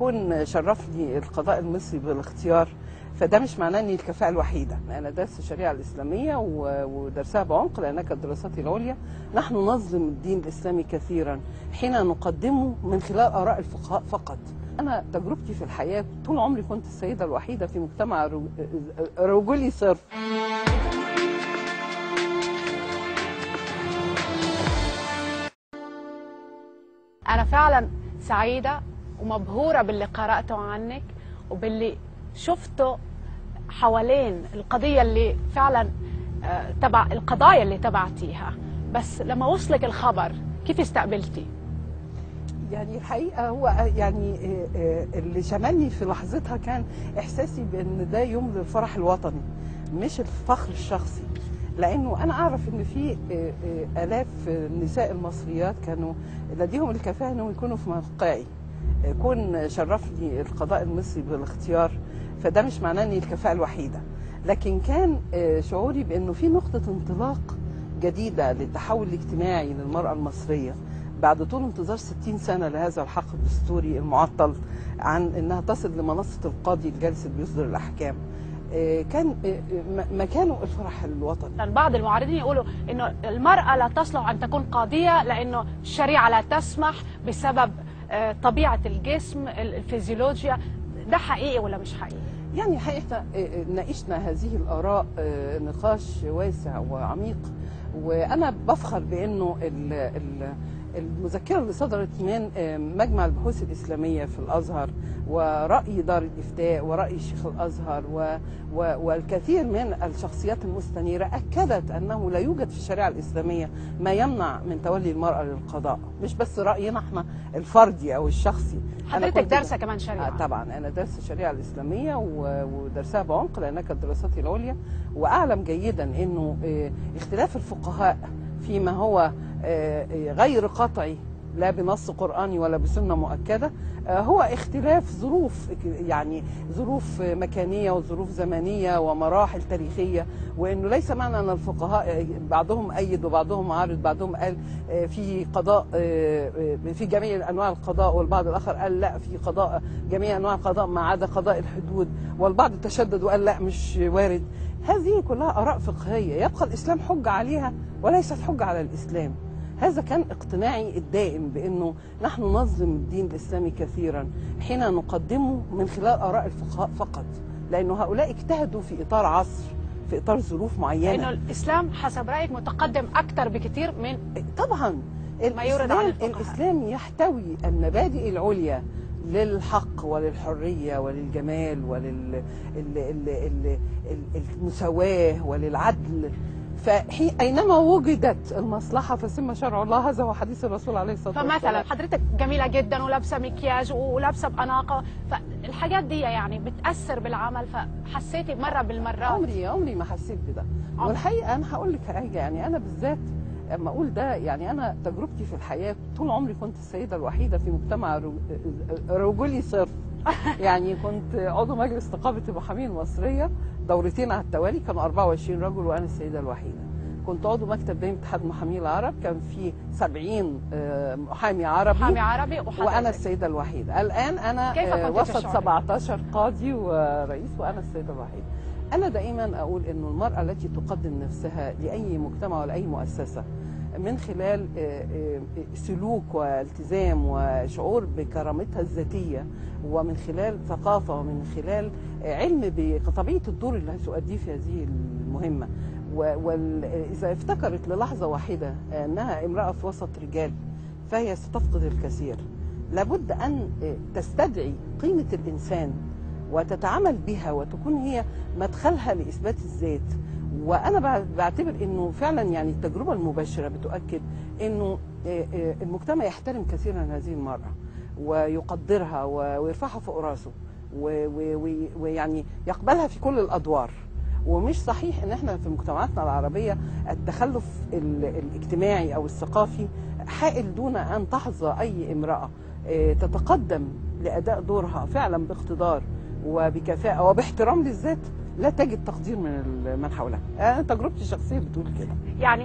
كون شرفني القضاء المصري بالاختيار فده مش معناه اني الكفاءه الوحيده انا درست الشريعه الاسلاميه و- ودرسها بعمق لانها كانت دراستي العليا نحن نظلم الدين الاسلامي كثيرا حين نقدمه من خلال اراء الفقهاء فقط انا تجربتي في الحياه طول عمري كنت السيده الوحيده في مجتمع رو- رجولي صرف أنا فعلا سعيدة ومبهورة باللي قرأته عنك وباللي شفته حوالين القضية اللي فعلا آه، تبع القضايا اللي تبعتيها بس لما وصلك الخبر كيف استقبلتي؟ يعني الحقيقه هو يعني آه، آه، اللي شملني في لحظتها كان احساسي بان ده يوم للفرح الوطني مش الفخر الشخصي لانه انا اعرف ان في آه، آه، الاف النساء المصريات كانوا لديهم الكفاءه انهم يكونوا في موقعي آه، كون شرفني القضاء المصري بالاختيار فده مش معناه اني الكفاءه الوحيده لكن كان آه، شعوري بانه في نقطه انطلاق جديده للتحول الاجتماعي للمراه المصريه بعد طول انتظار 60 سنه لهذا الحق الدستوري المعطل عن انها تصل لمنصه القاضي الجالس اللي بيصدر الاحكام آه، كان آه، آه، م- مكانه الفرح الوطني لأن بعض المعارضين يقولوا إنه المرأة لا تصلح أن تكون قاضية لأنه الشريعة لا تسمح بسبب آه، طبيعة الجسم ال- الفيزيولوجيا ده حقيقي ولا مش حقيقي؟ يعني حقيقة آه، آه، ناقشنا هذه الآراء آه، نقاش واسع وعميق وأنا بفخر بأنه ال- ال- المذكرة اللي صدرت من آه، مجمع البحوث الإسلامية في الأزهر ورأي دار الإفتاء ورأي شيخ الأزهر و و والكثير من الشخصيات المستنيرة أكدت أنه لا يوجد في الشريعة الإسلامية ما يمنع من تولي المرأة للقضاء مش بس رأينا احنا الفردي أو الشخصي أنا حضرتك كنت- دارسة كمان شريعة آه طبعا انا درست الشريعه الاسلاميه و- ودرسها بعمق لانها كانت دراستي العليا واعلم جيدا انه آه، اختلاف الفقهاء فيما هو آه، آه، غير قطعي لا بنص قراني ولا بسنه مؤكده آه، هو اختلاف ظروف يعني ظروف مكانيه وظروف زمنيه ومراحل تاريخيه وانه ليس معنى ان الفقهاء آه، بعضهم ايد وبعضهم عارض بعضهم قال آه، في قضاء آه، آه، في جميع انواع القضاء والبعض الاخر قال لا في قضاء جميع انواع القضاء ما عدا قضاء الحدود والبعض تشدد وقال لا مش وارد هذه كلها اراء فقهيه يبقى الاسلام حجه عليها وليست حجه على الاسلام هذا كان اقتناعي الدائم بانه نحن نظلم الدين الاسلامي كثيرا حين نقدمه من خلال اراء الفقهاء فقط لانه هؤلاء اجتهدوا في اطار عصر في اطار ظروف معينه لأنه الإسلام حسب رأيك متقدم أكثر بكثير من طبعا ما يورد عن الإسلام, الفقهاء. الإسلام يحتوي المبادئ العليا للحق وللحرية وللجمال ولل ال- ال- ال- ال- المساواة وللعدل فحي أينما وجدت المصلحة فثم شرع الله هذا هو حديث الرسول عليه الصلاة والسلام فمثلا حضرتك جميلة جدا ولابسة مكياج ولابسة بأناقة فالحاجات دي يعني بتأثر بالعمل فحسيتي مرة بالمرات عمري عمري ما حسيت بده عمري. والحقيقه انا هقول لك حاجه يعني انا بالذات اما اقول ده يعني انا تجربتي في الحياه طول عمري كنت السيده الوحيده في مجتمع رو- رجولي صرف يعني كنت عضو مجلس نقابه المحامين المصريه دورتين على التوالي كانوا 24 رجل وانا السيده الوحيده كنت عضو مكتب دايم اتحاد محامين العرب كان في 70 آه، محامي عربي محامي عربي وحضرتك وانا السيده الوحيده الان انا كيف آه، كنت وسط تشعري؟ 17 قاضي ورئيس وانا السيده الوحيده انا دائما اقول انه المراه التي تقدم نفسها لاي مجتمع ولا اي مؤسسه من خلال آه، آه، سلوك والتزام وشعور بكرامتها الذاتيه ومن خلال ثقافه ومن خلال آه، علم بطبيعه الدور اللي هتؤديه في هذه المهمه واذا افتكرت للحظه واحده انها امراه في وسط رجال فهي ستفقد الكثير لابد ان تستدعي قيمه الانسان وتتعامل بها وتكون هي مدخلها لاثبات الذات وانا بع- بعتبر انه فعلا يعني التجربه المباشره بتؤكد انه آه، آه، المجتمع يحترم كثيرا هذه المراه ويقدرها و- ويرفعها فوق راسه و- و- و- ويعني يقبلها في كل الادوار ومش صحيح ان احنا في مجتمعاتنا العربيه التخلف ال- الاجتماعي او الثقافي حائل دون ان تحظى اي امراه آه، تتقدم لاداء دورها فعلا باقتدار وبكفاءه وباحترام للذات لا تجد تقدير من ال- من حولها انا تجربتي الشخصيه بتقول كده يعني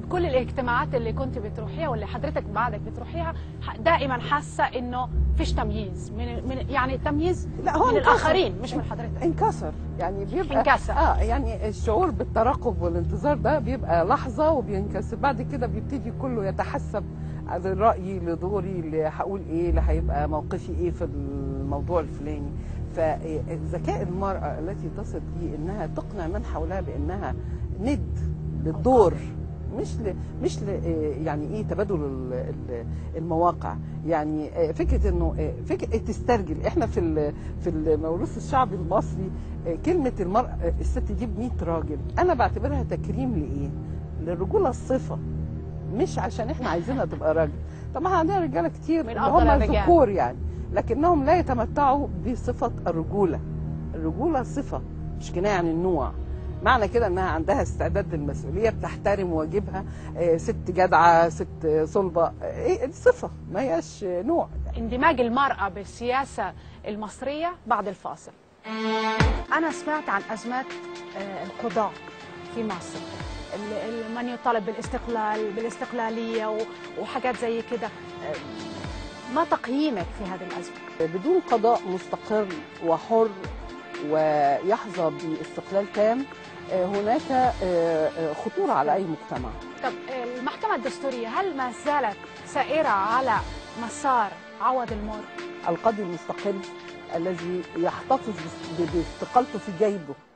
كل الاجتماعات اللي كنت بتروحيها واللي حضرتك بعدك بتروحيها ح- دائما حاسه انه فيش تمييز من, من يعني التمييز لا هو من انكسر. الاخرين مش من حضرتك انكسر يعني بيبقى انكسر. اه يعني الشعور بالترقب والانتظار ده بيبقى لحظه وبينكسر بعد كده بيبتدي كله يتحسب على رايي لدوري اللي هقول ايه اللي هيبقى موقفي ايه في الموضوع الفلاني فذكاء المراه التي تصل به انها تقنع من حولها بانها ند للدور مش ل... مش ل... يعني ايه تبادل ال- ال- المواقع يعني آه، فكره انه آه، فكره تسترجل احنا في ال... في الموروث الشعبي المصري آه، كلمه المراه آه، الست دي ب 100 راجل انا بعتبرها تكريم لايه؟ للرجوله الصفه مش عشان احنا عايزينها تبقى راجل طبعا عندنا رجاله كتير من اللي أفضل هم الرجال. ذكور يعني لكنهم لا يتمتعوا بصفه الرجوله الرجوله صفه مش كنايه عن النوع معنى كده انها عندها استعداد للمسؤوليه بتحترم واجبها آه، ست جدعه ست صلبه آه، إيه، صفه ما هياش نوع اندماج المرأة بالسياسة المصرية بعد الفاصل أنا سمعت عن أزمات آه، القضاء في مصر ال- ال- من يطالب بالاستقلال بالاستقلالية و- وحاجات زي كده آه، ما تقييمك في هذه الأزمة؟ بدون قضاء مستقر وحر ويحظى باستقلال تام آه، هناك آه، آه، خطوره على اي مجتمع طب آه، المحكمة الدستورية هل ما زالت سائرة على مسار عوض المر؟ القاضي المستقل الذي يحتفظ بس- باستقالته في جيبه